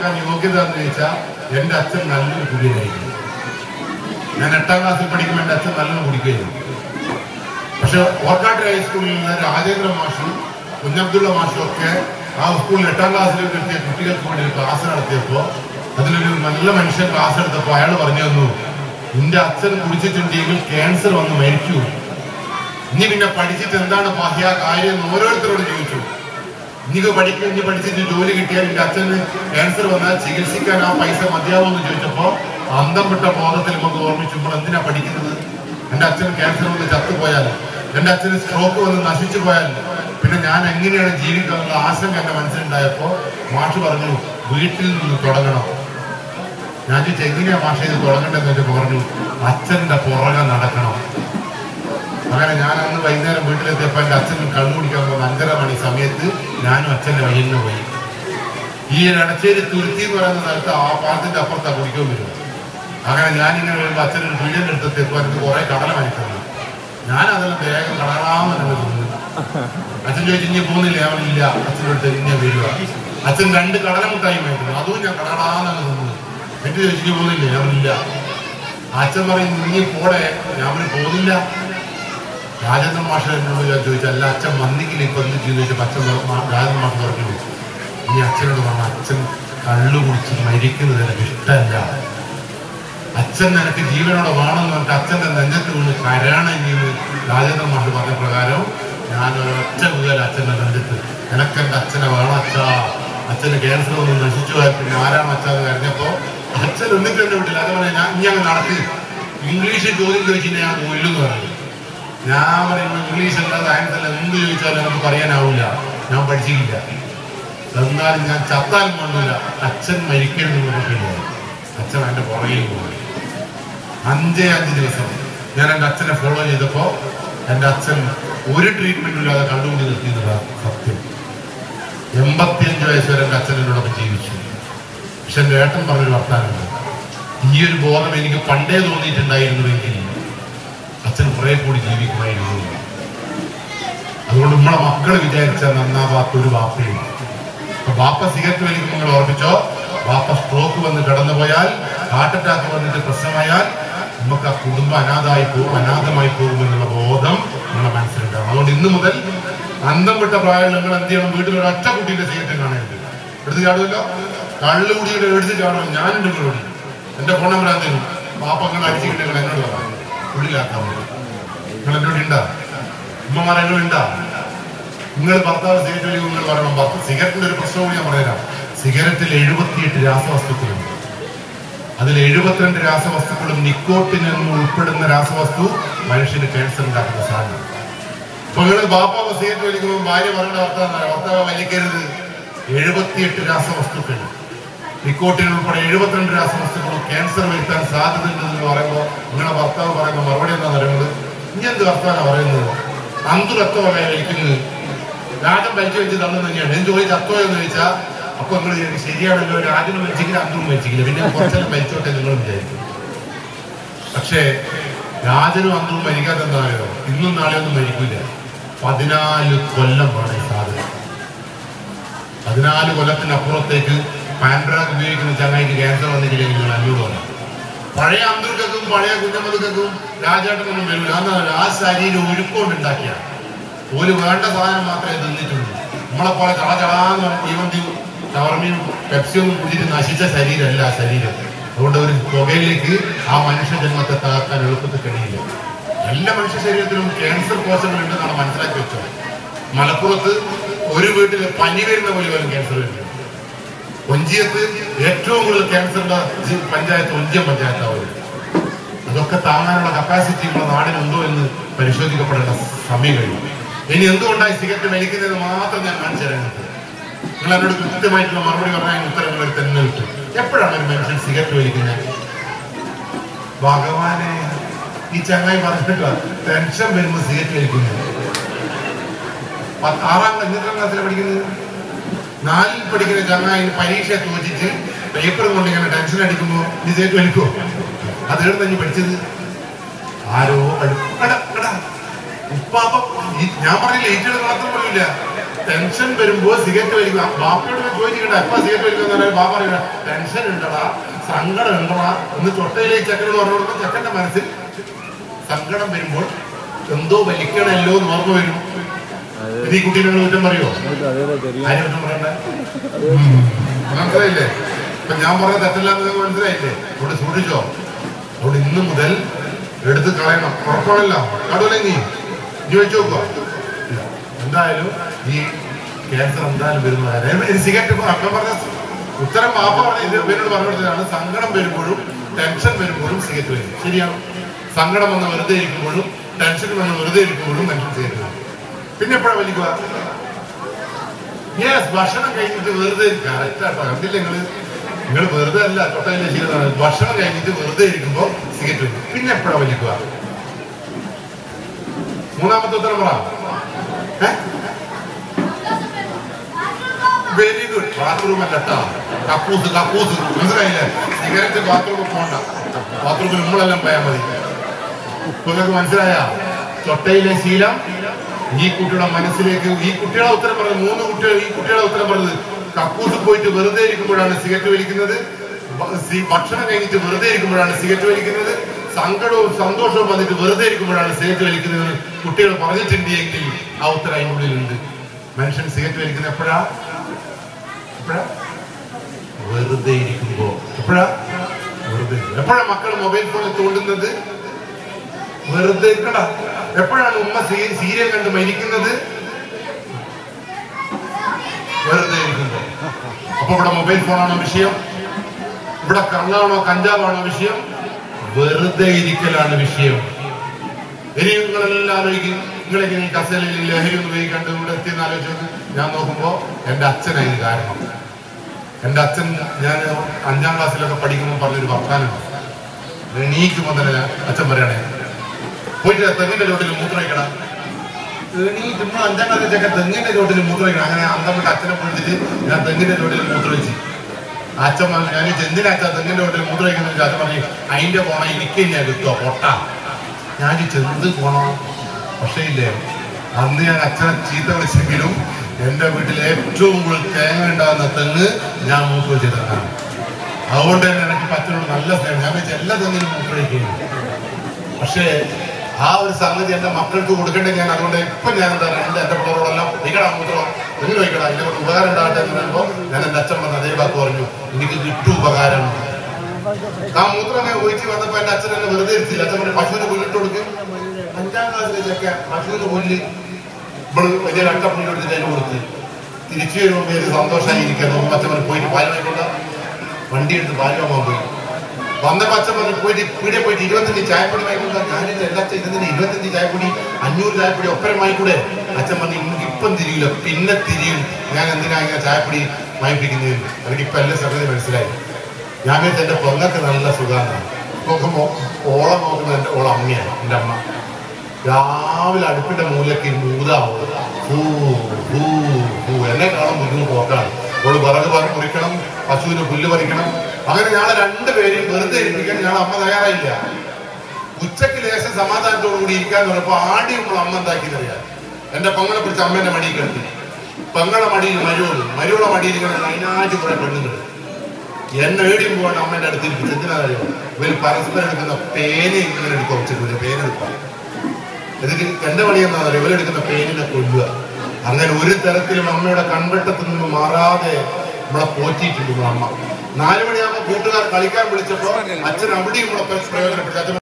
കൊടുക്കാൻ യോഗ്യത എന്ന് ചോദിച്ചാൽ എന്റെ അച്ഛൻ നല്ലൊരു കുടിയനായിരുന്നു ഞാൻ എട്ടാം ക്ലാസ്സിൽ പഠിക്കുമ്പോൾ എന്റെ അച്ഛൻ നല്ലോണം കുടിക്കുകയായിരുന്നു പക്ഷെ ഓർക്കാട്ട് ഹൈസ്കൂളിൽ നിന്ന് രാജേന്ദ്ര മാഷും കുഞ്ഞബ്ദുള്ള മാഷും ഒക്കെ ആ സ്കൂളിൽ എട്ടാം ക്ലാസ്സിലേക്ക് എത്തിയ കുട്ടികൾക്ക് വേണ്ടി ഒരു ക്ലാസ് നടത്തിയപ്പോ അതിലൊരു നല്ല മനുഷ്യൻ ക്ലാസ് എടുത്തപ്പോ അയാൾ പറഞ്ഞു തന്നു നിന്റെ അച്ഛൻ കുടിച്ചിട്ടുണ്ടെങ്കിൽ ക്യാൻസർ വന്ന് മരിക്കൂ ഇനി പിന്നെ പഠിച്ചിട്ട് എന്താണ് ബാഹ്യ കാര്യം എന്ന് ഓരോരുത്തരോട് ചോദിച്ചു ഇനിക്ക് പഠിക്കുക ഇനി പഠിച്ചിട്ട് ജോലി കിട്ടിയാൽ എന്റെ അച്ഛന് ക്യാൻസർ വന്നാൽ ചികിത്സിക്കാൻ ആ പൈസ മതിയാവുമെന്ന് ചോദിച്ചപ്പോ അന്തം വിട്ട ബോധത്തിൽ നമുക്ക് ഓർമ്മിച്ചുമ്പോൾ എന്തിനാ പഠിക്കുന്നത് എന്റെ അച്ഛൻ ക്യാൻസർ വന്ന് ചത്തുപോയാൽ എന്റെ അച്ഛന് സ്ട്രോക്ക് വന്ന് നശിച്ചു പോയാൽ പിന്നെ ഞാൻ എങ്ങനെയാണ് ജീവിക്കാനുള്ള ആശങ്ക എന്റെ മനസ്സിലുണ്ടായപ്പോ മാഷ് പറഞ്ഞു വീട്ടിൽ നിന്ന് തുടങ്ങണം ഞാൻ ചോദിച്ചു എങ്ങനെയാ മാഷ് ഇത് തുടങ്ങണ്ടെന്ന് വെച്ചപ്പോ പറഞ്ഞു അച്ഛന്റെ പുറകെ നടക്കണം അങ്ങനെ ഞാൻ അന്ന് വൈകുന്നേരം വീട്ടിലെത്തിയപ്പോ എന്റെ അച്ഛൻ കണ്ണു കുടിക്കാൻ പോകുന്ന അഞ്ചര മണി സമയത്ത് ഞാനും അച്ഛന്റെ വഴിയിൽ നിന്ന് പോയി ഈ എടച്ചേരി തുരുത്തി എന്ന് പറയുന്ന സ്ഥലത്ത് ആ പാലത്തിന്റെ അപ്പുറത്താ കുടിക്കാൻ വരും അങ്ങനെ ഞാനിങ്ങനെ വരുമ്പോ അച്ഛനൊരു പീഡിയന്റെ അടുത്ത് എത്തുമ്പോൾ എനിക്ക് കുറെ കടല മനസ്സിലായി ഞാൻ അതെല്ലാം വേഗം കടകളാമെന്ന് തോന്നുന്നു അച്ഛൻ ചോദിച്ചു ഇനി പോകുന്നില്ല ഞാൻ ഇല്ല അച്ഛൻ്റെ അടുത്ത് ഇങ്ങനെ വരിക അച്ഛൻ രണ്ട് കടല മുട്ടായി മേടിക്കുന്നു അതും ഞാൻ കടകളാന്നാണ് തോന്നുന്നത് എന്നിട്ട് ചോദിച്ചു ഇനി പോകുന്നില്ല ഞാൻ ഇല്ല അച്ഛൻ പറയും നീ പോടെ ഞാൻ പറഞ്ഞു പോകുന്നില്ല രാജേന്ദ്ര മാഷ എന്നോട് ഞാൻ ചോദിച്ചു അല്ല അച്ഛൻ വന്നിക്കില്ല ഇപ്പൊ എന്ത് ചെയ്തു ചോദിച്ചപ്പോ അച്ഛൻ പറഞ്ഞു, മാ- രാജേന്ദ്ര മാഷ് പറഞ്ഞു നീ അച്ഛനോട് പറഞ്ഞു അച്ഛൻ കള്ളു കുടിച്ച് മരിക്കുന്നത് എനിക്ക് ഇഷ്ടമല്ല അച്ഛൻ നിനക്ക് ജീവനോടെ വേണമെന്ന് പറഞ്ഞിട്ട് അച്ഛന്റെ നെഞ്ചത്ത് വീണ് കരാണെന്ന് രാജേന്ദ്ര മാഷ് പറഞ്ഞ പ്രകാരം ഞാൻ ഒരൊറ്റ വീഴൽ അച്ഛന്റെ നെഞ്ചത്ത് എനക്ക് എന്റെ അച്ഛനെ വേണം അച്ഛാ അച്ഛന് ക്യാൻസർ ഒന്ന് നശിച്ചു പോയാൽ പിന്നെ ആരാണ് അച്ഛൻ എന്ന് കരഞ്ഞപ്പോ അച്ഛൻ ഒന്നിട്ട് എന്നെ വിട്ടില്ല അതേപോലെ ഞാൻ ഇനി അങ്ങ് നടത്തി ഇംഗ്ലീഷ് ചോദ്യം ചോദിച്ചിട്ട് ഞാൻ കൊല്ലുന്നു പറഞ്ഞു ഞാൻ പറയുമ്പോൾ ഇംഗ്ലീഷ് അല്ല സയൻസ് അല്ല എന്ത് ചോദിച്ചാലും നമുക്ക് പറയാനാവില്ല ഞാൻ പഠിച്ചിട്ടില്ല എന്നാലും ഞാൻ ചത്താലും കൊണ്ടില്ല അച്ഛൻ മരിക്കരുത് പറഞ്ഞിട്ടില്ല അച്ഛൻ എന്റെ പുറകിൽ പോയി അഞ്ചേ അഞ്ച് ദിവസം ഞാൻ എൻ്റെ അച്ഛനെ ഫോളോ ചെയ്തപ്പോ എൻ്റെ അച്ഛൻ ഒരു ട്രീറ്റ്മെന്റും ഇല്ലാതെ കണ്ടുകൊണ്ട് നിർത്തിയതാണ് സത്യം എൺപത്തിയഞ്ച് വയസ്സ് വരെ എൻ്റെ അച്ഛൻ എന്നോടൊപ്പം ജീവിച്ചു പക്ഷെ എൻ്റെ ഏട്ടൻ പറഞ്ഞൊരു വർത്താനുണ്ട് ഈ ഒരു ബോധം എനിക്ക് പണ്ടേ തോന്നിയിട്ടുണ്ടായിരുന്നുവെങ്കിൽ അച്ഛൻ കുറെ കൂടി ജീവിക്കുമായിരുന്നു അതുകൊണ്ട് നമ്മളെ മക്കൾ വിചാരിച്ച നന്നാവാത്ത ഒരു വാപ്പയും അപ്പൊ ബാപ്പ സിഗരറ്റ് വലിക്കുമ്പോൾ നിങ്ങൾ ഓർമ്മിച്ചോ ബാപ്പ സ്ട്രോക്ക് വന്ന് കടന്നു പോയാൽ ഹാർട്ട് അറ്റാക്ക് വന്നിട്ട് പ്രശ്നമായാൽ നമുക്ക് ആ കുടുംബം അനാഥായി പോകും അനാഥമായി പോകും എന്നുള്ള ബോധം നിങ്ങളുടെ മനസ്സിലുണ്ടാവും അതുകൊണ്ട് ഇന്ന് മുതൽ അന്തം വിട്ട പ്രായം നിങ്ങൾ എന്ത് ചെയ്യണം വീട്ടിൽ ഒരു ഒറ്റ കുട്ടീന്റെ സിഗരറ്റ് കാണരുത് എടുത്ത് ചാടുമല്ലോ കള്ളു കുടിയുടെ എടുത്ത് ചാടും ഞാനുണ്ട് നിങ്ങളോട് എന്റെ ഫോൺ നമ്പർ എന്തെങ്കിലും ബാപ്പ നിങ്ങൾ അടിച്ചിട്ട് നിങ്ങൾ എന്നോട് പറയാം ഉള്ളിലാക്കാൻ പറ്റും നിങ്ങൾ എന്നോട് ഉണ്ടാ ഉമ്മമാർ എന്നോട് ഉണ്ടാ നിങ്ങൾ ഭർത്താവ് സിഗരറ്റ് വലിക്കും നിങ്ങൾ പറയണം ഭർത്ത സിഗരറ്റിന്റെ ഒരു പ്രശ്നം കൂടി ഞാൻ പറഞ്ഞുതരാം സിഗരറ്റിൽ എഴുപത്തിയെട്ട് രാസവസ്തുക്കളുണ്ട് അതിൽ എഴുപത്തിരണ്ട് രാസവസ്തുക്കളും നിക്കോട്ടിൻ എന്ന് ഉൾപ്പെടുന്ന രാസവസ്തു മനുഷ്യന് ക്യാൻസർ ഉണ്ടാക്കുന്ന സാധനം അപ്പൊ നിങ്ങൾ ബാപ്പ സിഗരറ്റ് വലിക്കുമ്പോൾ ഭാര്യ പറയേണ്ട ഭർത്താവ് ഭർത്താവ് വലിക്കരുത് എഴുപത്തിയെട്ട് രാസവസ്തുക്കൾ നിക്കോട്ടിൻ ഉൾപ്പെടെ എഴുപത്തിരണ്ട് രാസവസ്തുക്കളും ക്യാൻസർ വരുത്താൻ സാധ്യതയുണ്ടെന്ന് പറയുമ്പോൾ നിങ്ങളുടെ ഭർത്താവ് പറയുന്ന മറുപടി എന്താ പറയുന്നത് ഇനി എന്ത് ഭർത്താവാണ് പറയുന്നത് അന്തു തത്വമല്ലേ വലിക്കുന്നത് രാജൻ വലിച്ചു വെച്ച് തന്നു തന്നെയാണ് ഞാൻ ചോദിച്ചു തത്വം എന്ന് ചോദിച്ചാൽ അപ്പൊ നിങ്ങൾ വിചാരിക്കും ശരിയാണല്ലോ രാജനും വലിച്ചില്ല അന്തും വലിച്ചില്ല പിന്നെ കുറച്ചെല്ലാം വലിച്ചോട്ടെ നിങ്ങൾ വിചാരിക്കും പക്ഷേ രാജനും അന്നും മരിക്കാത്ത എന്താണല്ലോ ഇന്നും നാളെ ഒന്നും മരിക്കില്ല പതിനാല് കൊല്ലം വേണം ഈ സാധനം പതിനാല് കൊല്ലത്തിനപ്പുറത്തേക്ക് പാൻഡ്രാഗ് ഉപയോഗിക്കുന്ന ചങ്ങായിക്ക് ക്യാൻസർ വന്നിട്ടില്ലെങ്കിൽ നിങ്ങൾ അഞ്ഞൂറ് കൊല്ലം പഴയ അന്തർക്കും പഴയ കുഞ്ഞമ്മതുക്കും രാജാട്ടനൊന്നും വരില്ല എന്നാണ് ആ ശരീരം ഒരുക്കൊണ്ട് ഉണ്ടാക്കിയാണ് ഒരു വേണ്ട സാധനം മാത്രമേ തിന്നിട്ടുള്ളൂ നമ്മളെ പോലെ ചള ചളാന്ന് തീവണ്ടിയും ചവർമ്മയും പെപ്സിയൊന്നും കുടിച്ചിട്ട് നശിച്ച ശരീരമല്ല ആ ശരീരം അതുകൊണ്ട് ഒരു പുകയിലേക്ക് ആ മനുഷ്യ ജന്മത്തെ തകർക്കാൻ എളുപ്പത്തിൽ കഴിയില്ല എല്ലാ മനുഷ്യ ശരീരത്തിലും ക്യാൻസർ കോശങ്ങൾ ഉണ്ടെന്നാണ് മനസ്സിലാക്കി വെച്ചത് മലപ്പുറത്ത് ഒരു വീട്ടിൽ പനി വരുന്ന പോലെ പോലും ക്യാൻസർ വരുന്നുണ്ട് ഒഞ്ചിയത്ത് ഏറ്റവും കൂടുതൽ ക്യാൻസറിന്റെ ജി- പഞ്ചായത്ത് ഒഞ്ചിയം പഞ്ചായത്താവും അതൊക്കെ താങ്ങാനുള്ള കപ്പാസിറ്റി നമ്മുടെ നാടിനുണ്ടോ എന്ന് പരിശോധിക്കപ്പെടേണ്ട സമയം കഴിഞ്ഞു ഇനി എന്തുകൊണ്ടായി സിഗരറ്റ് വലിക്കുന്നത് മാത്രം ഞാൻ കാണിച്ചു തരാൻ നിങ്ങൾക്ക്. നിങ്ങൾ എന്നോട് കൃത്യമായിട്ടുള്ള മറുപടി പറഞ്ഞാൽ അതിന് ഉത്തരം നിങ്ങൾ തന്നെ കിട്ടും എപ്പോഴാണ് ഒരു മനുഷ്യൻ സിഗരറ്റ് വലിക്കുന്നത് ഭഗവാനെ ഈ ചങ്ങായി പറഞ്ഞിട്ട് ടെൻഷൻ വരുമ്പോൾ സിഗരറ്റ് വലിക്കുന്നത് പത്ത് ആറാം ക്ലാസ് എത്രാം ക്ലാസ്സിലാണ് പഠിക്കുന്നത് നാലിൽ പഠിക്കുന്ന ചങ്ങായി പരീക്ഷ തോറ്റിട്ട് പേപ്പർ കൊണ്ട് ഇങ്ങനെ ടെൻഷൻ അടിക്കുമ്പോ നീ സിഗരറ്റ് വലിക്കോ അത് എവിടെ തന്നെ പഠിച്ചത് ആരോ പഠി- എടാ, എടാ, ഉപ്പാപ്പ ഈ- ഞാൻ പറഞ്ഞില്ല ഏറ്റവും നടത്താൻ പോലില്ല ടെൻഷൻ വരുമ്പോ സിഗരറ്റ് വലിക്കുക ബാപ്പയോട് ചോദിച്ചിട്ട് എപ്പ സിഗരറ്റ് വലിക്കുന്ന പറഞ്ഞാൽ ബാപ്പ പറയുക ടെൻഷൻ ഉണ്ടടാ സങ്കടം ഉണ്ടടാ എന്ന് ചൊട്ടയിലേക്ക് ചെക്കൻ പറഞ്ഞു കൊടുക്കുമ്പോൾ ചെക്കന്റെ മനസ്സിൽ സങ്കടം വരുമ്പോൾ എന്തോ വലിക്കണല്ലോ എന്ന് ഓർമ്മ വരും ഇത് ഈ കുട്ടീനെ നിങ്ങൾ കുറ്റം പറയോ ആരും കുറ്റം പറയണ്ടേ ഉം. മനസ്സിലായില്ലേ ഇപ്പൊ ഞാൻ പറഞ്ഞ തെറ്റല്ലാന്ന് നിങ്ങൾക്ക് മനസ്സിലായില്ലേ അവിടെ സൂക്ഷിച്ചോ അവിടെ ഇന്ന് മുതൽ എടുത്ത് കളയണം ഉറപ്പാണല്ലോ കടൂലെ നീ നീ വെച്ച് നോക്കുക എന്തായാലും ഈ ക്യാൻസർ എന്തായാലും വരുന്നതാണ് സിഗരറ്റ് ഇപ്പൊ അമ്മ പറഞ്ഞ ഉത്തരം മാപ്പ പറഞ്ഞ ഇത് ഇവരോട് പറഞ്ഞു കൊടുത്തതാണ് സങ്കടം വരുമ്പോഴും ടെൻഷൻ വരുമ്പോഴും സിഗരറ്റ് വരും ശരിയാണ് സങ്കടം വന്ന് വെറുതെ ഇരിക്കുമ്പോഴും ടെൻഷൻ വന്ന് വെറുതെ ഇരിക്കുമ്പോഴും മനുഷ്യൻ സിഗരറ്റ് വരും പിന്നെ എപ്പോഴാണ് വലിക്കുക യെസ് ഭക്ഷണം കഴിഞ്ഞിട്ട് വെറുതെ കറക്റ്റ് ആട്ടോ കണ്ടില്ല നിങ്ങള് നിങ്ങൾ വെറുതെ അല്ല തൊട്ടതിന്റെ ചെയ്തതാണ് ഭക്ഷണം കഴിഞ്ഞിട്ട് വെറുതെ ഇരിക്കുമ്പോ സിഗരറ്റ് വലിക്കും പിന്നെ എപ്പോഴാ വലിക്കുക മൂന്നാമത്തെ ഉത്തരം പറ വെരി ഗുഡ് ബാത്റൂം അല്ല കേട്ടോ കക്കൂസ് കക്കൂസ് മനസ്സിലായില്ലേ സിഗരറ്റ് ബാത്റൂമിൽ പോകണ്ട ബാത്റൂമിൽ നമ്മളെല്ലാം പോയാൽ മതി ഇപ്പൊ നിങ്ങൾക്ക് മനസ്സിലായ ചൊട്ടയിലെ ശീലം ഈ കുട്ടിയുടെ മനസ്സിലേക്ക് ഈ കുട്ടികളെ ഉത്തരം പറഞ്ഞത് മൂന്ന് കുട്ടികൾ ഈ കുട്ടികളെ ഉത്തരം പറഞ്ഞത് കക്കൂസ് പോയിട്ട് വെറുതെ ഇരിക്കുമ്പോഴാണ് സിഗരറ്റ് വലിക്കുന്നത് ഭ- സി- ഭക്ഷണം കഴിഞ്ഞിട്ട് വെറുതെ ഇരിക്കുമ്പോഴാണ് സിഗരറ്റ് വലിക്കുന്നത് സങ്കടവും സന്തോഷവും വന്നിട്ട് വെറുതെ ഇരിക്കുമ്പോഴാണ് സിഗരറ്റ് വലിക്കുന്നത് കുട്ടികൾ പറഞ്ഞിട്ടുണ്ട് എങ്കിൽ ആ ഉത്തരം അതിൻ്റെ ഉള്ളിലുണ്ട് മനുഷ്യൻ സിഗരറ്റ് വലിക്കുന്നത് എപ്പോഴാ എപ്പോഴാ വെറുതെ ഇരിക്കുമ്പോ എപ്പോഴാ വെറുതെ എപ്പോഴാ മക്കൾ മൊബൈൽ ഫോണിൽ തോണ്ടുന്നത് വെറുതെ ഇരിക്കണ്ട എപ്പോഴാണ് ഉമ്മ സീ- സീരിയൽ കണ്ട് മരിക്കുന്നത് വെറുതെ ഇരിക്കുമ്പോ അപ്പൊ ഇവിടെ മൊബൈൽ ഫോണാണോ വിഷയം ഇവിടെ കള്ളാണോ കഞ്ചാവാണോ വിഷയം വെറുതെ ഇരിക്കലാണ് വിഷയം ഇനി നിങ്ങളെല്ലാം ആലോചിക്കും നിങ്ങളെങ്ങനെ ഈ കസേലയിൽ ലഹരി ഒന്ന് ഉപയോഗിക്കാണ്ട് ഇവിടെ എത്തിയെന്ന് ആലോചിച്ചത് ഞാൻ നോക്കുമ്പോ എന്റെ അച്ഛനായി കാരണം എന്റെ അച്ഛൻ ഞാൻ അഞ്ചാം ക്ലാസ്സിലൊക്കെ പഠിക്കുമ്പോൾ പറഞ്ഞൊരു വർത്താനമാണ് എണീക്കുമ്പോൾ തന്നെ ഞാൻ അച്ഛൻ പറയണേ പോയിട്ട് തെങ്ങിന്റെ ചോട്ടിൽ മൂത്രമൊഴിക്കണം എണീറ്റ് നമ്മൾ അഞ്ചാം ക്ലാസ്സിലൊക്കെ തെങ്ങിന്റെ ചോട്ടിൽ മൂത്രമൊഴിക്കണം അങ്ങനെ അന്തം വിട്ട് അച്ഛനെ വിളിച്ചിട്ട് ഞാൻ തെങ്ങിന്റെ ചോട്ടിൽ മൂത്രമൊഴിച്ചു അച്ഛൻ പറഞ്ഞു ഞാൻ എന്തിനാ അച്ഛൻ തെങ്ങിന്റെ ചോട്ടിൽ മൂത്രമൊഴിക്കുന്നത് അച്ഛൻ പറഞ്ഞു അതിന്റെ പോണ എനിക്ക് ഞാൻ കിട്ടോ പൊട്ട ഞാൻ ചെന്ത് പോണോ പക്ഷേ ഇല്ലേ അന്ന് ഞാൻ അച്ഛനെ ചീത്ത വിളിച്ചെങ്കിലും എന്റെ വീട്ടിൽ ഏറ്റവും കൂടുതൽ തേങ്ങ ഉണ്ടാകുന്ന തെങ്ങ് ഞാൻ മൂത്രമൊഴിച്ച തെങ്ങാണ് അതുകൊണ്ട് തന്നെ എനിക്ക് അച്ഛനോട് നല്ല സ്നേഹം ഞാൻ വെച്ച എല്ലാ തെങ്ങിനും മൂത്രമൊഴിക്കുന്നു പക്ഷേ ആ ഒരു സംഗതി എന്റെ മക്കൾക്ക് കൊടുക്കേണ്ടത് ഞാൻ അതുകൊണ്ട് ഇപ്പൊ ഞാൻ എന്താ എന്റെ എന്റെ പിള്ളേരോടെല്ലാം വയ്ക്കടാ മൂത്രം എങ്ങനെ വയ്ക്കടാ ഇതിനെ കൊണ്ട് ഉപകാരം ഉണ്ടാകട്ടെ എന്ന് പറയുമ്പോൾ ഞാൻ എന്റെ അച്ഛൻ പറഞ്ഞ അതേ വാക്ക് പറഞ്ഞു എനിക്ക് കിട്ടു ഉപകാരം ആ മൂത്രം അങ്ങനെ ഒഴിച്ച് വന്നപ്പോ എന്റെ അച്ഛൻ എന്നെ വെറുതെ ഇരുത്തില്ല അച്ഛൻ പറഞ്ഞു പശുവിന് പുല്ലിട്ട് കൊടുക്കും അഞ്ചാം ക്ലാസ്സിലെ ചെക്ക പശുവിന് പുല്ല് ഇവിടെ വലിയ രക്തപ്പുല്ല് എടുത്തിട്ട് അതിന് കൊടുത്ത് തിരിച്ചു വരുമ്പോൾ പേര് സന്തോഷമായിരിക്കുന്നു അച്ഛൻ പറഞ്ഞു പോയിട്ട് പാല് വാങ്ങിക്കൊണ്ട വണ്ടി എടുത്ത് പാല് വാങ്ങാൻ പോയി വന്ന പച്ച പറഞ്ഞ് പോയിട്ട് ഇവിടെ പോയിട്ട് ഇരുപത്തഞ്ച് ചായപ്പൊടി വാങ്ങിക്കൊണ്ട ഞാനിത് എല്ലാത്ത ഇതിന് ഇരുപത്തഞ്ച് ചായപ്പൊടി അഞ്ഞൂറ് ചായപ്പൊടി ഒപ്പരം വാങ്ങിക്കൂടെ അച്ഛൻ പറഞ്ഞു എനിക്ക് ഇപ്പം തിരിയില്ല പിന്നെ തിരിയും ഞാൻ എന്തിനാ ഇങ്ങനെ ചായപ്പൊടി വാങ്ങിപ്പിക്കുന്നത് എനിക്ക് ഇപ്പൊ എല്ലാ സംഗതി മനസ്സിലായി ഞാൻ വിചാരിച്ചു എന്റെ പൊങ്ങക്ക് നല്ല സുഖമാണ് നോക്കുമ്പോ ഓളം നോക്കുന്നത് എന്റെ ഓളം അമ്മയാണ് എന്റെ അമ്മ രാവിലെ അടുപ്പിന്റെ മൂലക്ക് മൂതാവും ഹൂ ഹൂ ഹൂ എന്നെ കാണാൻ മുന്നിൽ പോക്കാണ് ഓള് വിറക് പറ മുറിക്കണം പശുവിന് പുല്ല് പറിക്കണം അങ്ങനെ ഞങ്ങളെ രണ്ടുപേരെയും വെറുതെ ഇരിപ്പിക്കാൻ ഞങ്ങൾ അമ്മ തയ്യാറായില്ല ഉച്ചക്ക് ലേശം സമാധാനത്തോടു കൂടി ഇരിക്കാൻ പറഞ്ഞപ്പോ ആദ്യം നമ്മൾ അമ്മ എന്താക്കിയെന്നറിയാം എന്റെ പൊങ്ങളെ പിടിച്ച് അമ്മേന്റെ മടിയിൽ കിടത്തി പെങ്ങളെ മടിയിൽ മരുവോള് മരുവളെ മടിയിൽ ഇങ്ങനെ അതിനായിട്ട് കുറെ പെണ്ണുങ്ങൾ എന്നെ ഏടിയും പോകേണ്ട അമ്മേന്റെ അടുത്ത് ഇരിക്കും എന്തിനാണെന്നറിയോ ഇവർ പരസ്പരം എടുക്കുന്ന പേന ഇങ്ങനെ എടുക്കും വെച്ചിട്ടില്ല പേന എടുക്കാം എന്നിട്ട് എന്റെ പണി എന്താണെന്നറിയോ ഇവരെടുക്കുന്ന പേനിനെ കൊല്ലുക അങ്ങനെ ഒരു തരത്തിലും അമ്മയുടെ കൺവെട്ടത്തിൽ നിന്ന് മാറാതെ നമ്മളെ പോറ്റിയിട്ടുണ്ട് നമ്മുടെ അമ്മ നാലു മണിയാകുമ്പോൾ കൂട്ടുകാർ കളിക്കാൻ വിളിച്ചപ്പോ അച്ഛൻ അവിടെയും നമ്മളെ പ്രയോജനപ്പെട്ടു അച്ഛൻ